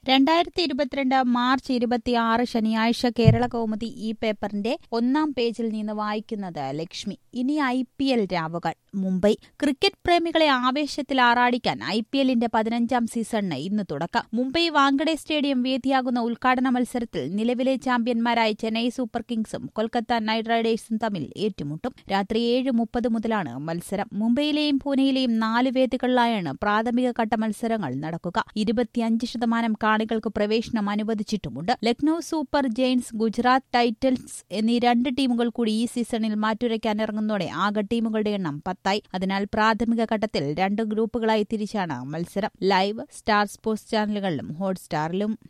രണ്ടായിരത്തി ഇരുപത്തിരണ്ട് മാർച്ച് ഇരുപത്തിയാറ് ശനിയാഴ്ച കേരള കൗമുദി ഈ പേപ്പറിന്റെ ഒന്നാം പേജിൽ നിന്ന് വായിക്കുന്നത് ലക്ഷ്മി ഇനി ഐ പി എൽ രാവുകൾ മുംബൈ ക്രിക്കറ്റ് പ്രേമികളെ ആവേശത്തിൽ ആറാടിക്കാൻ ഐ പി എല്ലിന്റെ പതിനഞ്ചാം സീസണിന് ഇന്ന് തുടക്കം മുംബൈ വാങ്കഡെ സ്റ്റേഡിയം വേദിയാകുന്ന ഉദ്ഘാടന മത്സരത്തിൽ നിലവിലെ ചാമ്പ്യന്മാരായ ചെന്നൈ സൂപ്പർ കിങ്സും കൊൽക്കത്ത നൈറ്റ് റൈഡേഴ്സും തമ്മിൽ ഏറ്റുമുട്ടും രാത്രി ഏഴ് മുപ്പത് മുതലാണ് മത്സരം മുംബൈയിലെയും പൂനെയിലെയും നാല് വേദികളിലായാണ് പ്രാഥമിക ഘട്ട മത്സരങ്ങൾ നടക്കുക ഇരുപത്തിയഞ്ച് ശതമാനം കാണികൾക്ക് പ്രവേശനം അനുവദിച്ചിട്ടുമുണ്ട് Lucknow super giants Gujarat titans എന്നീ രണ്ട് ടീമുകൾ കൂടി ഈ സീസണിൽ മാറ്റുരയ്ക്കാൻ ഇറങ്ങുന്നതോടെ ആകെ ടീമുകളുടെ എണ്ണം പത്തായി അതിനാൽ പ്രാഥമിക ഘട്ടത്തിൽ രണ്ട് ഗ്രൂപ്പുകളായി തിരിച്ചാണ് മത്സരം ലൈവ് സ്റ്റാർ സ്പോർട്സ് ചാനലുകളിലും ഹോട്ട്സ്റ്റാറിലും